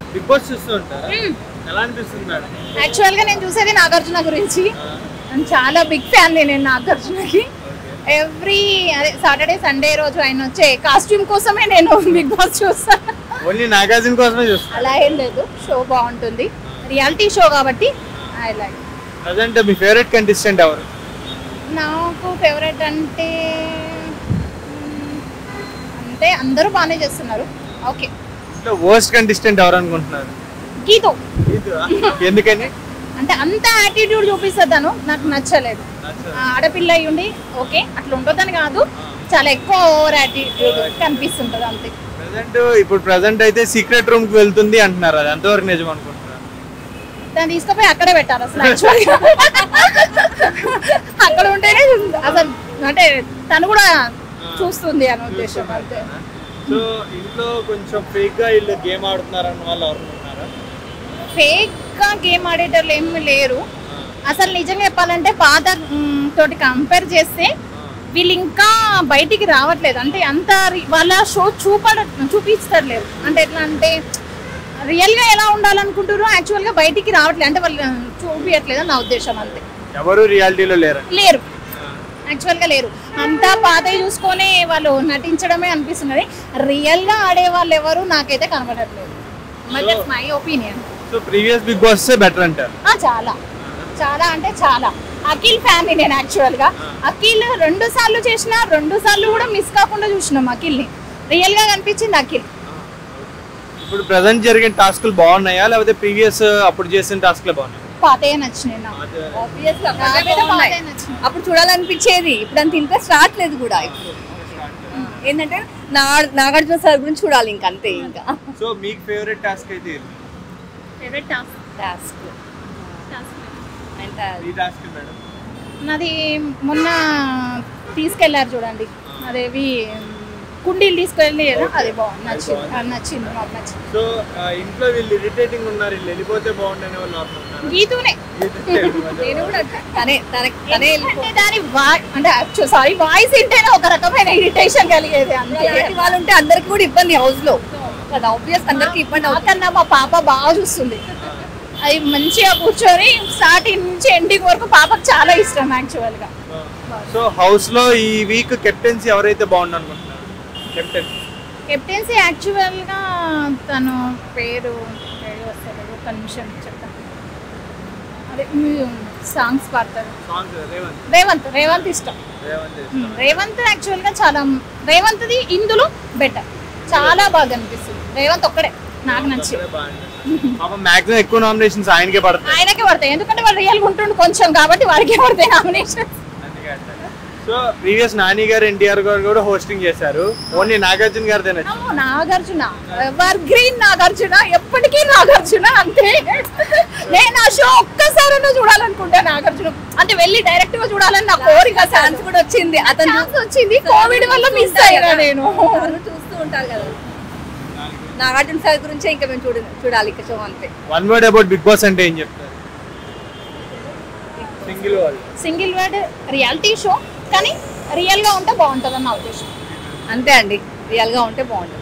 Big boss చూస్తూ ఉంటారా ఎలా అనిపిస్తుంది మేడం యాక్చువల్ గా నేను చూసేది నాగార్జున గురించి నేను చాలా బిగ్ ఫ్యాన్ నేను నాగార్జునకి ఎవ్రీ అదే సాటర్డే సండే రోజు ఆయన వచ్చే కాస్ట్యూమ్ కోసమే నేను బిగ్ బాస్ చూస్తాను ఓన్లీ నాగార్జున కోసమే చూస్తాను అలా ఏం లేదు షో బాగుంటుంది రియాలిటీ షో కాబట్టి ఐ లైక్ ప్రజెంట్ మీ ఫేవరెట్ కంటెస్టెంట్ ఎవరు నాకు ఫేవరెట్ అంటే మ్మ్, అంటే అందరూ బాగానే చేస్తున్నారు ఓకే అంటే వర్స్ట్ కంటెస్టెంట్ ఎవరు అనుకుంటున్నారు గీతో ఇది ఎందుకని అంటే అంత యాటిట్యూడ్ చూపిస్తుంది తను నాకు నచ్చలేదు ఆ, ఆడపిల్ల అయి ఉండి ఓకే అట్లా ఉంటుందని కాదు చాలా ఎక్కువ ఓవర్ యాటిట్యూడ్ కనిపిస్తుంటది అంతే ప్రజెంట్ ఇప్పుడు ప్రజెంట్ అయితే సీక్రెట్ రూమ్ కి వెళ్తుంది అంటున్నారు అది ఎంతవరకు నిజం అనుకుంటున్నారు దాన్ని తీసుకుపోయి అక్కడే పెట్టారు అసలు actually గా. అక్కడ ఉంటేనే అసలు అంటే తను కూడా చూస్తుంది అనే ఉద్దేశం అంతే సో ఇంట్లో కొంచెం ఫేక్ గా వీళ్ళు గేమ్ ఆడుతున్నారన్న వాళ్ళు ఎవరు ఉన్నారా ఫేక్ గా గేమ్ ఆడేటోళ్ళు ఏమి లేరు అసలు నిజంగా చెప్పాలంటే పాత మ్, తోటి కంపేర్ చేస్తే వీళ్ళు ఇంకా బయటికి రావట్లేదు అంటే అంత రి- వాళ్ళ షో చూపడ చూపించడం లేదు అంటే ఎట్లా అంటే రియల్ గా ఎలా ఉండాలనుకుంటారో యాక్చువల్ గా బయటికి రావట్లేదు అంటే వాళ్ళు చూపించట్లేదు నా ఉద్దేశం అంతే ఎవరు రియాలిటీలో లేరు లేరు యాక్చువల్ గా లేరు అంతా పాతవి చూసుకొని వాళ్ళు నటించడమే అనిపిస్తున్నది రియల్ గా ఆడే వాళ్ళు ఎవరు నాకైతే కనబడట్లేదు మరి my opinion so previous big boss better అంటారు చాలా చాలా అంటే చాలా అఖిల్ ఫ్యామిలీ నేను యాక్చువల్ గా అఖిల్ రెండు సార్లు చేసిన రెండు సార్లు కూడా మిస్ కాకుండా చూసినాం అఖిల్ని రియల్ గా కనిపించింది అఖిల్ ఇప్పుడు ప్రజెంట్ జరిగిన టాస్క్లు బాగున్నాయా లేకపోతే ప్రీవియస్ అప్పుడు చేసిన టాస్క్లే బాగున్నాయి పాతయ్య నచ్చినాయి నాకు Obviously అప్పుడే నాకైతే బాగున్నాయి. పాతయ్య నచ్చినాయి అప్పుడు చూడాలనిపించేది ఇప్పుడు అంత ఇంట్రెస్ట్ రావట్లేదు కూడా ఇప్పుడు ఏంటంటే నా నాగార్జున సార్ గురించి చూడాలి ఇంకా అంతే ఇంకా సో మీకు ఫేవరెట్ టాస్క్ అయితే ఏది? ఫేవరెట్ టాస్క్ టాస్క్ ఈ టాస్క్ మేడం నాది మొన్న తీసుకెళ్లారు చూడండి అదేవి కుండీలు తీసుకెళ్ళి అది బాగుంది నచ్చింది అది నచ్చింది నాకు నచ్చింది సో ఆ, ఇంట్లో వీళ్ళు ఇరిటేటింగ్ ఉన్నారు వీళ్ళు వెళ్ళిపోతే బాగుండని వాళ్ళు అనుకుంటున్నారు గీతూనే నేను కూడా తనే తనకి తనే వెళ్ళిపో అంటే దాని వా- అంటే సారీ వాయిస్ వింటేనే ఒక రకమైన ఇరిటేషన్ కలిగేది అంతే అలాంటి వాళ్ళు ఉంటే అందరికి కూడా ఇబ్బంది హౌస్ లో కదా ఆబ్వియస్ అందరికి ఇబ్బంది అవుతుంది నాకన్నా మా పాప బాగా చూస్తుంది అది మంచిగా కూర్చొని స్టార్టింగ్ నుంచి ఎండింగ్ వరకు పాపకు చాలా ఇష్టం యాక్చువల్ గా సో హౌస్ లో ఈ వీక్ కెప్టెన్సీ ఎవరైతే బాగుండు అనుకుంటున్నారు కెప్టెన్ కెప్టెన్సీ యాక్చువల్ గా తను పేరు పేరు వస్తలేదు ఒక నిమిషం చెప్తాను అదే సాంగ్స్ పాడతారు సాంగ్ రేవంత్ రేవంత్ రేవంత్ ఇష్టం రేవంత్ ఉమ్, రేవంత్ యాక్చువల్ గా చాలా రేవంత్ది ఇందులో బెటర్ చాలా బాగా అనిపిస్తుంది రేవంత్ ఒక్కడే నాకు నచ్చింది పాప మాక్సిమం ఎక్కువ నామినేషన్స్ ఆయనకే పడతాయి ఆయనకే పడతాయి ఎందుకంటే వాళ్ళు రియల్ ఉంటుండు కొంచెం కాబట్టి వాడికే పడతాయి నామినేషన్ సో ప్రీవియస్ నాని గారు ఎన్టీఆర్ గారు కూడా హోస్టింగ్ చేశారు ఓన్లీ నాగార్జున గారిదే నచ్చింది నాగార్జున ఎవర్ గ్రీన్ నాగార్జున ఎప్పటికీ నాగార్జున అంతే నేను ఆ షో ఒక్కసారైనా చూడాలనుకుంటా నాగార్జున అంటే వెళ్ళి డైరెక్ట్ గా చూడాలని నా కోరిక ఛాన్స్ కూడా వచ్చింది అతను ఛాన్స్ వచ్చింది కోవిడ్ వల్ల మిస్ అయ్యా నేను అందరూ చూస్తూ ఉంటారు కదా నాగార్జున సార్ గురించే ఇంకా మేము చూడ చూడాలి ఇక షో అంతే one word about big boss అంటే ఏం చెప్తారు సింగిల్ వాళ్ళు సింగిల్ వర్డ్ రియాలిటీ షో కానీ రియల్ గా ఉంటే బాగుంటుంది నా ఉద్దేశం అంతే అండి రియల్ గా ఉంటే బాగుంటుంది